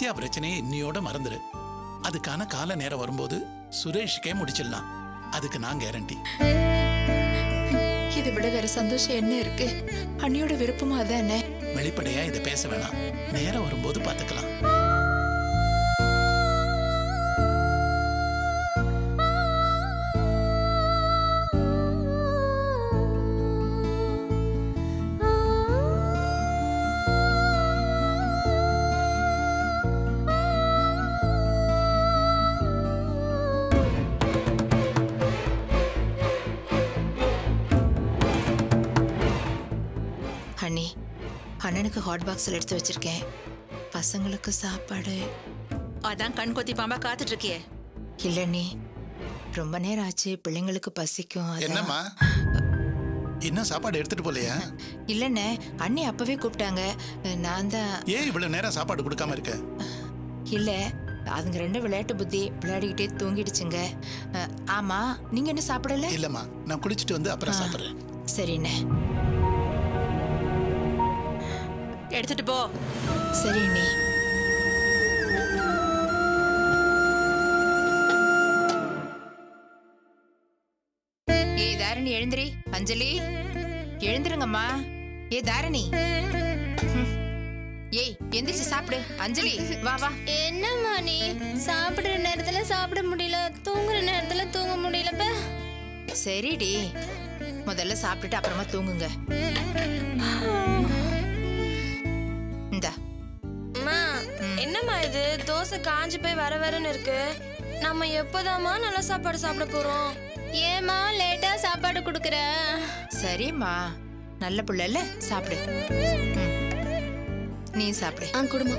சத்யா பிரச்சனையை இன்னியோட மறந்துரு அதுக்கான கால நேரம் வரும்போது சுரேஷுக்கே முடிச்சிடலாம் அதுக்கு நான் கேரண்டி இதை விட வேற சந்தோஷம் என்ன இருக்கு அண்ணியோட விருப்பமா அதானே வெளிப்படையா இதை பேச வேணாம் நேரம் வரும்போது பார்த்துக்கலாம் அண்ணி அண்ணனுக்கு ஹாட் பாக்ஸில் எடுத்து வச்சிருக்கேன் பசங்களுக்கு சாப்பாடு அதான் கண் கொத்தி பாம்பா காத்துட்டு இருக்கியே இல்ல நீ ரொம்ப நேரம் ஆச்சு பிள்ளைங்களுக்கு பசிக்கும் அதான். என்னம்மா இன்னும் சாப்பாடு எடுத்துட்டு போலையா இல்லண்ணே அண்ணி அப்பவே கூப்பிட்டாங்க நான் தான் ஏன் இவ்வளவு நேரம் சாப்பாடு கொடுக்காம இருக்க இல்ல அதுங்க ரெண்டு விளையாட்டு புத்தி விளையாடிக்கிட்டே தூங்கிடுச்சுங்க அஹ், ஆமா நீங்க என்ன சாப்பிடல இல்லம்மா நான் குளிச்சுட்டு வந்து அப்புறம் சாப்பிடுறேன் சரிண்ணே எடுத்துட்டு போ சரி அண்ணி ஏய் தாரணி எழுந்திரி அஞ்சலி எழுந்திருங்கம்மா ஏ தாரணி ம். ஏய் எந்திரிச்சு சாப்பிடு அஞ்சலி வா வா என்னம்மா நீ சாப்பிடுற நேரத்துல சாப்பிட முடியல தூங்குற நேரத்துல தூங்க முடியலப்ப சரிடி முதல்ல சாப்பிட்டுட்டு அப்புறமா தூங்குங்க இந்தா அம்மா என்னம்மா இது தோசை காஞ்சு போய் வர வரன்னு இருக்கு நம்ம எப்போதாம்மா நல்ல சாப்பாடு சாப்பிட போறோம் ஏம்மா லேட்டா சாப்பாடு கொடுக்குற சரிம்மா நல்ல புள்ளல சாப்பிடு ம். நீ சாப்பிடு ஆ குடுமா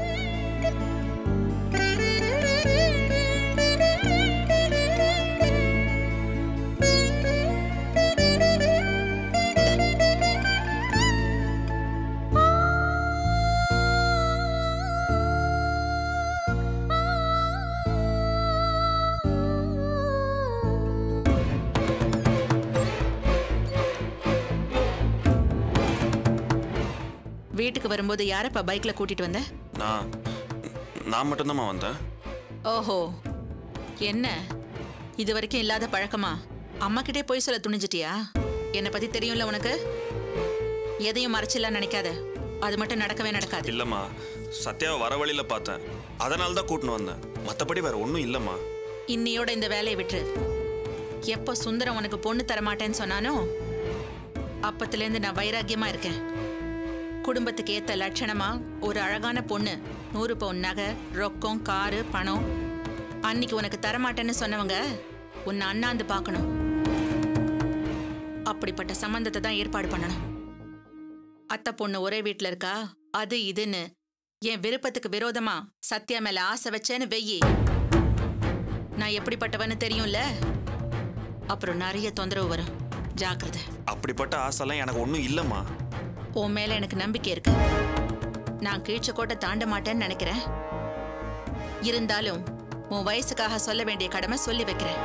வீட்டுக்கு வரும்போது யாரப்பா பைக்ல கூட்டிட்டு வந்த நான் நான் மட்டும்தாம்மா வந்தேன் ஓஹோ என்ன இது வரைக்கும் இல்லாத பழக்கமா அம்மா கிட்டே போய் சொல்ல துணிஞ்சிட்டியா என்னை பத்தி தெரியும்ல உனக்கு எதையும் மறைச்சிடலாம் நினைக்காத அது மட்டும் நடக்கவே நடக்காது இல்லைம்மா சத்யாவை வர வழியில் பார்த்தேன் அதனால தான் கூட்டின்னு வந்தேன் மற்றபடி வேற ஒன்றும் இல்லைம்மா இன்னையோட இந்த வேலையை விட்டுரு எப்போ சுந்தரம் உனக்கு பொண்ணு தர மாட்டேன்னு சொன்னானோ அப்பத்துலேருந்து நான் வைராக்கியமா இருக்கேன் குடும்பத்துக்கு ஏத்த லட்சணமா ஒரு அழகான பொண்ணு நூறு பவுன் நகை ரொக்கம் காரு பணம் அன்னைக்கு உனக்கு தரமாட்டேன்னு சொன்னவங்க உன்னை அண்ணாந்து பார்க்கணும் அப்படிப்பட்ட சம்பந்தத்தை தான் ஏற்பாடு பண்ணணும் அத்தை பொண்ணு ஒரே வீட்ல இருக்கா அது இதுன்னு என் விருப்பத்துக்கு விரோதமா சத்யா மேல ஆசை வச்சேன்னு வெயி நான் எப்படிப்பட்டவன்னு தெரியும்ல அப்புறம் நிறைய தொந்தரவு வரும் ஜாக்கிரதை அப்படிப்பட்ட ஆசைலாம் எனக்கு ஒன்றும் இல்லைம்மா உன் மேல எனக்கு நம்பிக்கை இருக்கு நான் கீழ்ச்சக்கோட்டை தாண்ட மாட்டேன்னு நினைக்கிறேன் இருந்தாலும் உன் வயசுக்காக சொல்ல வேண்டிய கடமை சொல்லி வைக்கிறேன்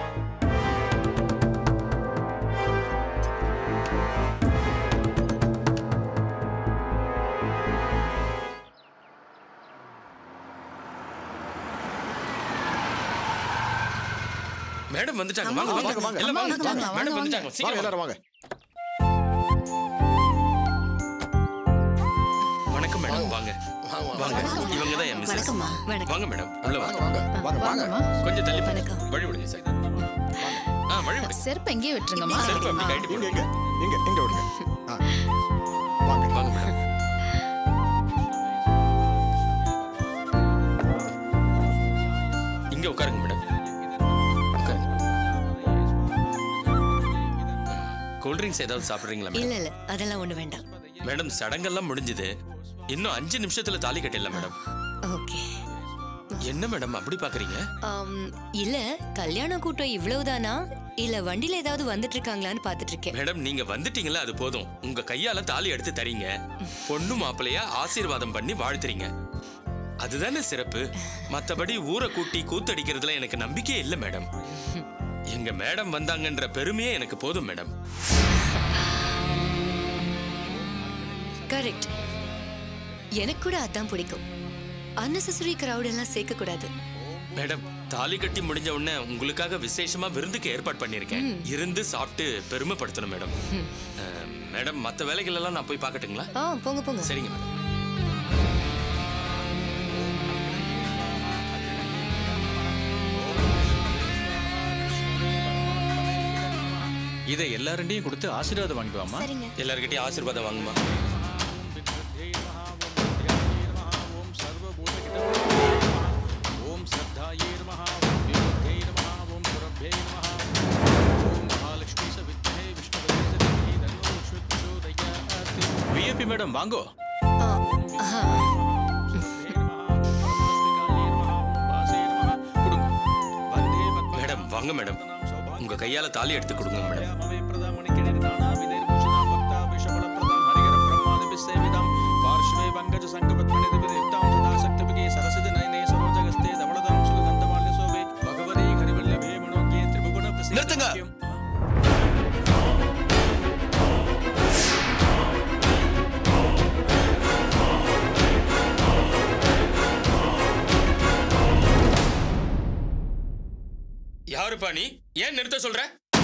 மேடம் வந்துட்டாங்க வாங்க வாங்க வாங்க, எல்லாம் வாங்க வாங்க, வாங்க, மேடம் வாங்க. வந்துட்டாங்க வாங்க சீக்கிரம் எல்லாரும் வாங்க வணக்கம் மேடம் வாங்க வாங்க இவங்க தான் என் மிஸ்ஸஸ் வாங்க மேடம் உள்ள வாங்க வாங்க வாங்க வாங்க வாங்க கொஞ்சம் தள்ளி போங்க. வழி விடுங்க சார் ஆ வழி விடுங்க செருப்பு எங்கேயே விட்டுருங்கம்மா செருப்பு அப்படி கைட்டு இங்க போடுங்க இங்க இங்க இங்க விடுங்க ஆ. வாங்க வாங்க மேடம் இங்க உட்காருங்க மேடம் உட்காருங்க கூல் ட்ரிங்க்ஸ் ஏதாவது சாப்பிடுறீங்களா மேடம் இல்ல இல்ல அதெல்லாம் ஒண்ணு வேண்டாம் மேடம் சடங்கெல்லாம் முடிஞ்சது இன்னும் அஞ்சு நிமிஷத்துல தாலி கட்டிடலாம் மேடம் ஓகே என்ன மேடம் அப்படி பாக்குறீங்க இல்ல கல்யாண கூட்டம் இவ்வளவுதானா இல்ல வண்டியில ஏதாவது வந்துட்டு இருக்காங்களான்னு பாத்துட்டு இருக்கேன் மேடம் நீங்க வந்துட்டீங்களா அது போதும் உங்க கையால தாலி எடுத்து தரீங்க பொண்ணு மாப்பிள்ளையா ஆசீர்வாதம் பண்ணி வாழ்த்துறீங்க அதுதானே சிறப்பு மத்தபடி ஊரை கூட்டி கூத்தடிக்கிறதுல எனக்கு நம்பிக்கையே இல்லை மேடம் எங்க மேடம் வந்தாங்கன்ற பெருமையே எனக்கு போதும் மேடம் கரெக்ட் எனக்கு கூட அதான் பிடிக்கும் அன்னெசரி கிரவுட் எல்லாம் சேர்க்க கூடாது மேடம் தாலி கட்டி முடிஞ்ச உடனே உங்களுக்காக விசேஷமா விருந்துக்கு ஏற்பாடு பண்ணியிருக்கேன் இருந்து சாப்பிட்டு பெருமைப்படுத்தணும் மேடம் அஹ், மேடம் மற்ற வேலைகள் எல்லாம் நான் போய் பார்க்கட்டுங்களா ஆ போங்க போங்க சரிங்க மேடம் இதை எல்லாருண்டையும் கொடுத்து ஆசீர்வாதம் வாங்கிட்டு வாமா சரிங்க எல்லார்கிட்டயும் ஆசீர்வாதம் வாங்குமா ஓம் சத்தாயே நமஹ ஓம் விபுத்தே நமஹ ஓம் சுரभ्ये நமஹ ஓம் மகாலட்சுமி சவித்மஹே விஷ்ணுபதே சதீமஹி தன்னோ லக்ஷ்மி பிரச்சோதயாத் விஐபி மேடம் வாங்கோ ஆ, ஆஹா. மேடம் வாங்க மேடம் உங்க கையால தாலி எடுத்து கொடுங்க மேடம் நிறுத்துங்க. யாருப்பா நீ ஏன் நிறுத்த சொல்ற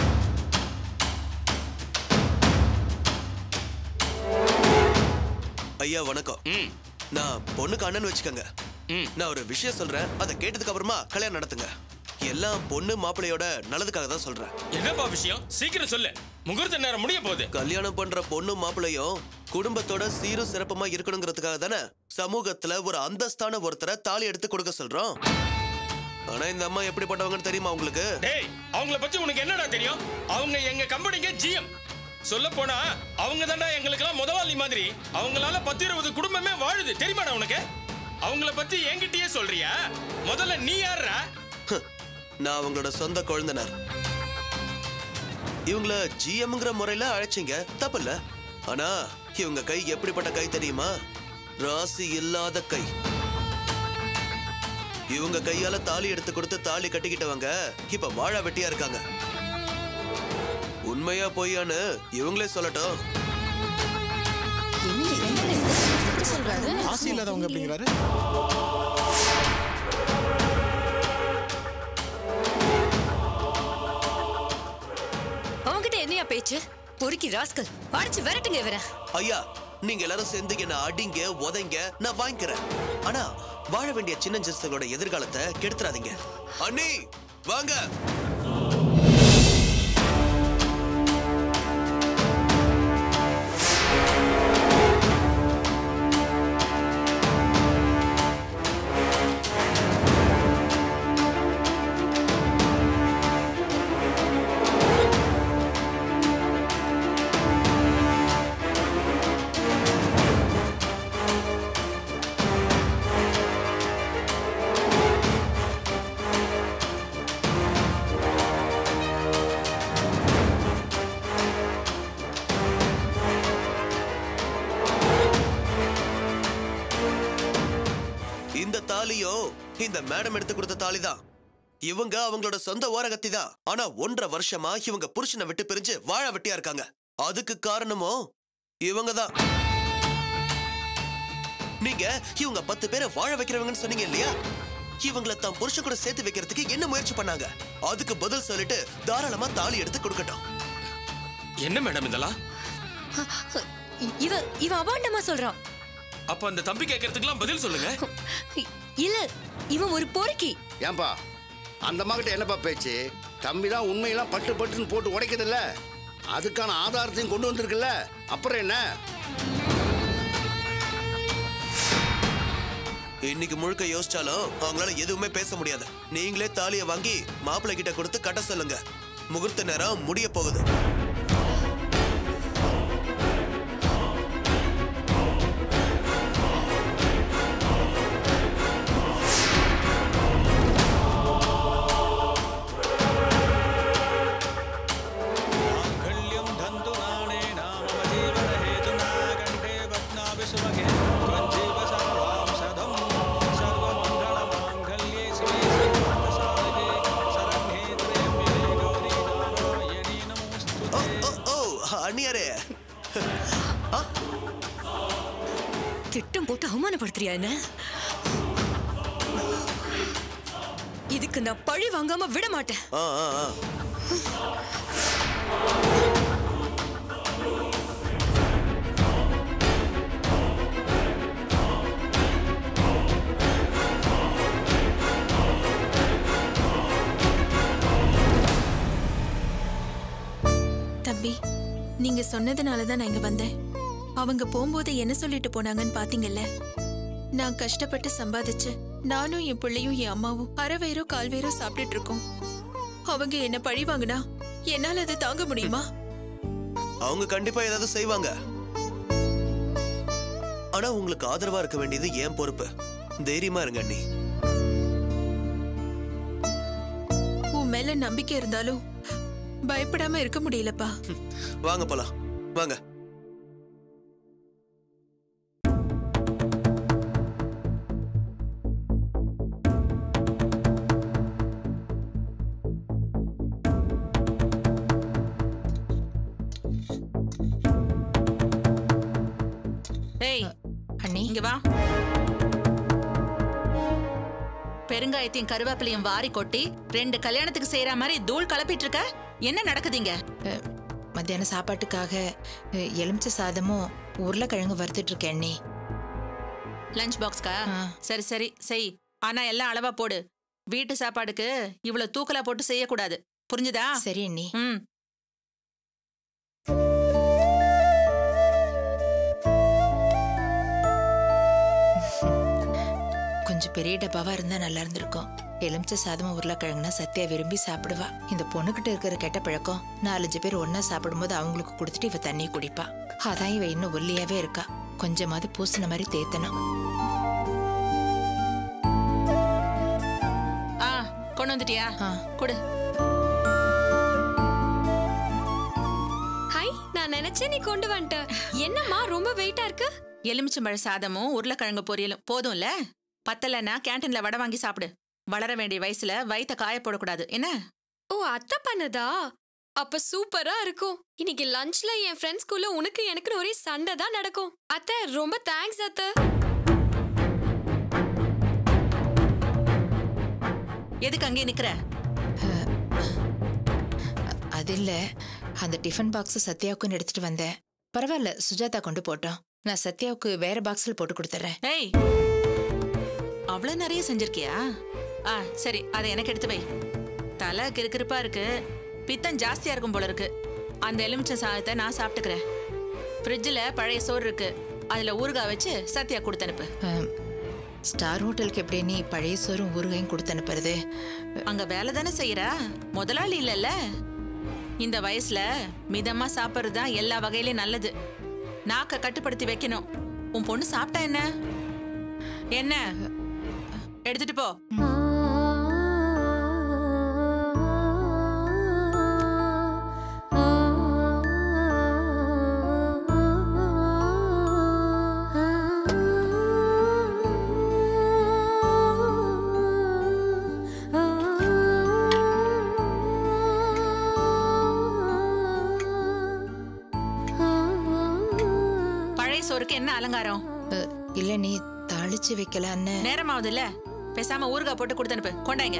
ஐயா வணக்கம் ம் நான் பொண்ணுக்கு அண்ணன் வச்சுக்கோங்க ம் நான் ஒரு விஷயம் சொல்றேன் அதை கேட்டதுக்கு அப்புறமா கல்யாணம் நடத்துங்க எல்லாம் பொண்ணு மாப்பிள்ளையோட நல்லதுக்காக தான் சொல்றேன் என்னப்பா விஷயம் சீக்கிரம் சொல்லு முகூர்த்த நேரம் முடிய போகுது கல்யாணம் பண்ற பொண்ணு மாப்பிள்ளையும் குடும்பத்தோட சீரும் சிறப்புமா இருக்கணுங்கிறதுக்காக தானே சமூகத்துல ஒரு அந்தஸ்தான ஒருத்தரை தாலி எடுத்து கொடுக்க சொல்றோம் ஆனா இந்த அம்மா எப்படிப்பட்டவங்கன்னு தெரியுமா உங்களுக்கு டேய் அவங்கள பத்தி உனக்கு என்னடா தெரியும் அவங்க எங்க கம்பெனிக்கு ஜிஎம் சொல்ல போனா அவங்க தான்டா எங்களுக்கெல்லாம் முதலாளி மாதிரி அவங்களால பத்து இருபது குடும்பமே வாழுது தெரியுமாடா உனக்கு அவங்கள பத்தி என்கிட்டயே சொல்றியா முதல்ல நீ யாருடா ஹ், நான் அவங்களோட சொந்த குழந்தனர் இவங்கள ஜிஎம்ங்கிற முறையில அழைச்சிங்க தப்பில்ல ஆனா இவங்க கை எப்படிப்பட்ட கை தெரியுமா ராசி இல்லாத கை இவங்க கையால தாலி எடுத்து கொடுத்து தாலி கட்டிக்கிட்டவங்க இப்ப வாழ வெட்டியா இருக்காங்க உண்மையா பொய்யான்னு இவங்களே சொல்லட்டும் ஆசை இல்லாதவங்க அப்படிங்கிறாரு அவன்கிட்ட என்னையா பேச்சு பொறுக்கி ராஸ்கல் அடிச்சு விரட்டுங்க இவரை ஐயா நீங்க எல்லாரும் சேர்ந்து என்ன அடிங்க உதைங்க நான் வாங்கிக்கிறேன் ஆனா வாழ வேண்டிய சின்ன ஜிஸ்களோட எதிர்காலத்தை கெடுத்துறாதீங்க அண்ணி வாங்க இந்த தாலியோ இந்த மேடம் எடுத்து கொடுத்த தாலி தான் இவங்க அவங்களோட சொந்த ஓரகத்தி தான் ஆனா ஒன்றரை வருஷமா இவங்க புருஷனை விட்டு பிரிஞ்சு வாழ வெட்டியா இருக்காங்க அதுக்கு காரணமோ இவங்க தான் நீங்க இவங்க பத்து பேரை வாழ வைக்கிறவங்கன்னு சொன்னீங்க இல்லையா இவங்களை தான் புருஷன் கூட சேர்த்து வைக்கிறதுக்கு என்ன முயற்சி பண்ணாங்க அதுக்கு பதில் சொல்லிட்டு தாராளமா தாலி எடுத்து கொடுக்கட்டும் என்ன மேடம் இதெல்லாம் இ- இவ இவ அபாண்டமா சொல்றான் அப்ப அந்த தம்பி கேட்கறதுக்கெல்லாம் பதில் சொல்லுங்க இ- இல்ல இவன் ஒரு பொறுக்கி ஏன்பா அந்த மகிட்ட என்னப்பா பேச்சு தம்பி தான் உண்மையெல்லாம் பட்டு பட்டுன்னு போட்டு உடைக்குதுல்ல அதுக்கான ஆதாரத்தையும் கொண்டு வந்திருக்குல்ல அப்புறம் என்ன இன்னைக்கு முழுக்க யோசிச்சாலும் அவங்களால எதுவுமே பேச முடியாது நீங்களே தாலியை வாங்கி மாப்பிள்ளை கிட்ட கொடுத்து கட்ட சொல்லுங்க முகூர்த்த நேரம் முடிய போகுது माङ्गल्यं धन्तुनानेन मम जीवनहेतुना कण्ठे पद्माभि सुभगे त्वञ्जीव सर्वां सदं सर्वमङ्गलमाङ्गल्ये शिवे सर्वार्थसाधके शरण्ये त्र्यम्बके गौरी नारायणी नमोऽस्तु ஓ ஓ ஓ அண்ணியாரே திட்டம் போட்டு அவமானப்படுத்துறியா என்ன இதுக்கு நான் பழி வாங்காம விட மாட்டேன் ஆ ஆ ஆ தம்பி நீங்க சொன்னதுனால தான் நான் இங்க வந்தேன் அவங்க போகும்போது என்ன சொல்லிட்டு போனாங்கன்னு பாத்தீங்கல்ல நான் கஷ்டப்பட்டு சம்பாதிச்சு நானும் என் பிள்ளையும் என் அம்மாவும் அரை வயிறோ கால் வயிறோ சாப்பிட்டுட்டு இருக்கோம் அவங்க என்ன பழி வாங்கினா என்னால அதை தாங்க முடியுமா அவங்க கண்டிப்பா ஏதாவது செய்வாங்க ஆனா உங்களுக்கு ஆதரவா இருக்க வேண்டியது ஏன் பொறுப்பு தைரியமா இருங்க அண்ணி உன் மேல நம்பிக்கை இருந்தாலும் பயப்படாம இருக்க முடியலப்பா வாங்க போலாம் வாங்க ஏய் அண்ணி இங்க வா பெருங்காயத்தையும் கருவேப்பிலையும் வாரி கொட்டி ரெண்டு கல்யாணத்துக்கு செய்யற மாதிரி தூள் கலப்பிட்டு இருக்க என்ன நடக்குதுங்க அஹ், மத்தியான சாப்பாட்டுக்காக அஹ், எலுமிச்சை சாதமும் உருளைக்கிழங்கு வறுத்துட்டு இருக்கேன் அண்ணி லஞ்ச் பாக்ஸ்க்கா ஆ. சரி சரி செய் ஆனா எல்லாம் அளவா போடு வீட்டு சாப்பாடுக்கு இவ்வளவு தூக்கலா போட்டு செய்யக்கூடாது புரிஞ்சுதா சரி அண்ணி ம் கொஞ்சம் பெரிய டப்பாவா இருந்தா நல்லா இருந்திருக்கும் எலுமிச்சை சாதமும் உருளைக்கிழங்குனா சத்யா விரும்பி சாப்பிடுவா இந்த பொண்ணுகிட்ட இருக்கிற கெட்ட பழக்கம் நாலஞ்சு பேர் ஒண்ணா சாப்பிடும்போது அவங்களுக்கு கொடுத்துட்டு இவ தண்ணியை குடிப்பா அதான் இவ இன்னும் ஒல்லியாவே இருக்கா கொஞ்சமாவது பூசின மாதிரி தேத்தணும் ஆ கொண்டு வந்துட்டியா ஆ. கொடு ஹாய் நான் நினைச்சேன் நீ கொண்டு வந்துட்ட என்னம்மா ரொம்ப வெயிட்டா இருக்கு எலுமிச்சம்பழ சாதமும் உருளைக்கிழங்கு பொரியலும் போதும்ல பத்தலைன்னா கேண்டீன்ல வடை வாங்கி சாப்பிடு வளர வேண்டிய வயசுல வயித்த காய போடக்கூடாது என்ன ஓ அத்தை பண்ணதா அப்ப சூப்பரா இருக்கும் இன்னைக்கு லஞ்ச்ல என் ஃப்ரெண்ட்ஸ்குள்ள உனக்கு எனக்கு ஒரே சண்டை தான் நடக்கும் அத்தை ரொம்ப தேங்க்ஸ் அத்தை எதுக்கு அங்கே நிக்கிற அது இல்ல அந்த டிஃபன் பாக்ஸ் சத்யாவுக்குன்னு எடுத்துட்டு வந்தேன் பரவாயில்ல சுஜாதா கொண்டு போட்டோம் நான் சத்யாவுக்கு வேற பாக்ஸ்ல போட்டு கொடுத்துறேன் ஏய் அவ்வளவு நிறைய செஞ்சிருக்கியா ஆ சரி அதை எனக்கு எடுத்து வை தலை கிறுக்கிறுப்பா இருக்கு பித்தம் ஜாஸ்தியா இருக்கும் போல இருக்கு அந்த எலுமிச்சை சாதத்தை நான் சாப்பிட்டுக்கிறேன் ஃப்ரிட்ஜில் பழைய சோறு இருக்கு அதுல ஊறுகாய் வச்சு சத்யா கொடுத்து அனுப்பு அஹ், ஸ்டார் ஹோட்டலுக்கு எப்படி நீ பழைய சோறும் ஊறுகாயும் கொடுத்து அனுப்புறது அங்க வேலை தானே செய்யறா முதலாளி இல்லைல்ல இந்த வயசுல மிதமா சாப்பிட்றது தான் எல்லா வகையிலயும் நல்லது நாக்க கட்டுப்படுத்தி வைக்கணும் உன் பொண்ணு சாப்பிட்டா என்ன என்ன எடுத்துட்டு போ பழைய சோறுக்கு என்ன அலங்காரம் அஹ், இல்ல நீ தாளிச்சு வைக்கலான்னு நேரமாவது இல்ல பேசாம ஊறுகாய் போட்டு கொடுத்து அனுப்பு கொண்டாங்க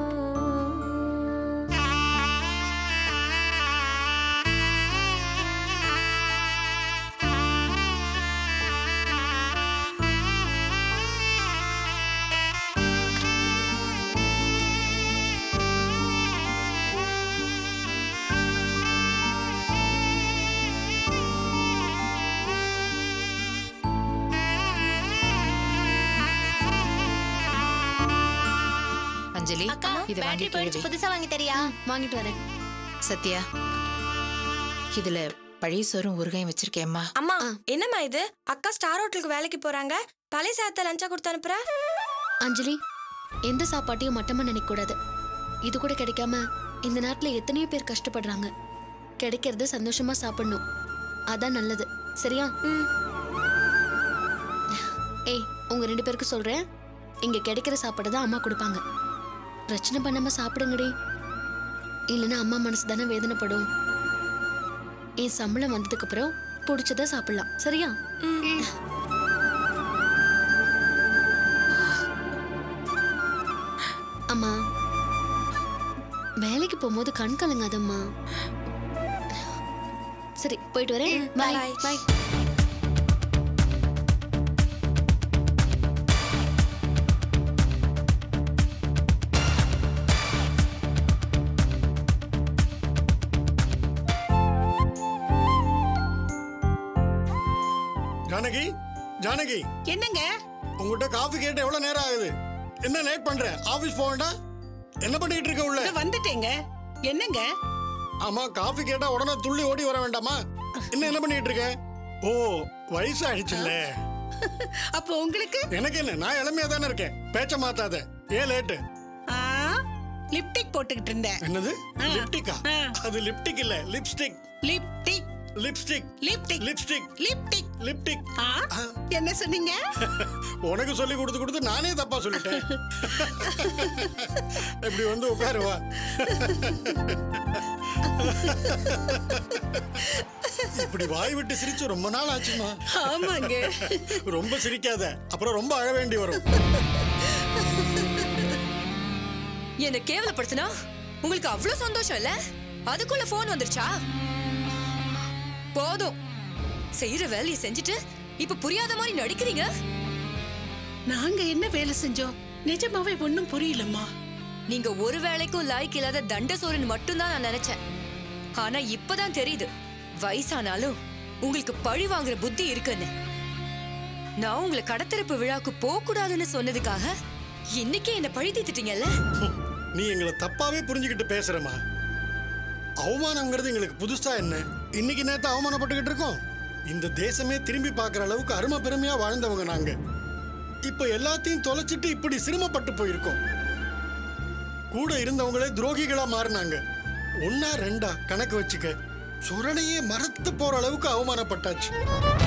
அஞ்சலி அக்கா இதை வாங்கி பேட்டரி போயிடுச்சு கழுவி புதுசா வாங்கி தரியா வாங்கிட்டு வரேன் சத்யா இதுல பழைய சோறும் ஊறுகாயும் வச்சிருக்கேம்மா அம்மா என்னம்மா இது அக்கா ஸ்டார் ஹோட்டலுக்கு வேலைக்கு போறாங்க பழைய சாதத்தை லஞ்சா கொடுத்து அனுப்புற அஞ்சலி எந்த சாப்பாட்டையும் மட்டமா நினைக்க கூடாது இது கூட கிடைக்காம இந்த நாட்டுல எத்தனையோ பேர் கஷ்டப்படுறாங்க கிடைக்கிறது சந்தோஷமா சாப்பிடணும் அதான் நல்லது சரியா ஏய் உங்க ரெண்டு பேருக்கு சொல்றேன் இங்க கிடைக்கிற சாப்பாடு தான் அம்மா கொடுப்பாங்க பிரச்சனை பண்ணாம சாப்பிடுங்கடி இல்லைன்னா அம்மா மனசு தானே வேதனைப்படும் என் சம்பளம் வந்ததுக்கு அப்புறம் பிடிச்சத சாப்பிடலாம் சரியா அம்மா வேலைக்கு போகும்போது கண் கலங்காதம்மா சரி போயிட்டு வரேன் பாய் பாய் ஜானகி ஜானகி என்னங்க உங்ககிட்ட காஃபி கேட்டு எவ்வளவு நேரம் ஆகுது என்ன லேட் பண்ற ஆபீஸ் போக வேண்டாம் என்ன பண்ணிட்டு இருக்க உள்ள வந்துட்டேங்க என்னங்க ஆமா காஃபி கேட்டா உடனே துள்ளி ஓடி வர வேண்டாமா என்ன என்ன பண்ணிட்டு இருக்க ஓ வயசு ஆயிடுச்சுல்ல அப்போ உங்களுக்கு எனக்கு என்ன நான் இளமையா தானே இருக்கேன் பேச்ச மாத்தாத ஏன் லேட்டு ஆ, லிப்டிக் போட்டுக்கிட்டு இருந்தேன் என்னது லிப்டிக்கா அது லிப்டிக் இல்ல lipstick lipstick lipstick lipstick lipstick lipstick lipstick ஆ, என்ன சொன்னீங்க உனக்கு சொல்லி கொடுத்து கொடுத்து நானே தப்பா சொல்லிட்டேன் இப்படி வந்து உட்காரு வா இப்படி வாய் விட்டு சிரிச்சு ரொம்ப நாள் ஆச்சுமா ஆமாங்க. ரொம்ப சிரிக்காத அப்புறம் ரொம்ப அழ வேண்டி வரும் என்ன கேவலப்படுத்தினா உங்களுக்கு அவ்வளவு சந்தோஷம் இல்ல அதுக்குள்ள போன் வந்துருச்சா போதும் செய்யற வேலையை செஞ்சுட்டு இப்ப புரியாத மாதிரி நடிக்கிறீங்க நாங்க என்ன வேலை செஞ்சோம் நிஜமாவே ஒண்ணும் புரியலம்மா நீங்க ஒரு வேலைக்கும் லாய்க்கு இல்லாத தண்ட சோறுன்னு மட்டும்தான் நான் நினைச்சேன் ஆனா இப்பதான் தெரியுது வயசானாலும் உங்களுக்கு பழி வாங்குற புத்தி இருக்குன்னு நான் உங்களை கடத்தரப்பு விழாக்கு போக கூடாதுன்னு சொன்னதுக்காக இன்னைக்கே என்ன பழி தீத்துட்டீங்கல்ல நீ எங்களை தப்பாவே புரிஞ்சுக்கிட்டு பேசுறமா அவமானம்ங்கிறது எங்களுக்கு புதுசா என்ன இன்னைக்கு நேத்து அவமானப்பட்டுக்கிட்டு இருக்கோம் இந்த தேசமே திரும்பி பார்க்குற அளவுக்கு அருமை பெருமையா வாழ்ந்தவங்க நாங்க இப்ப எல்லாத்தையும் தொலைச்சிட்டு இப்படி சிரமப்பட்டு போயிருக்கோம் கூட இருந்தவங்களே துரோகிகளா மாறினாங்க ஒன்னா ரெண்டா கணக்கு வச்சுக்க சுரணையே மறத்து போற அளவுக்கு அவமானப்பட்டாச்சு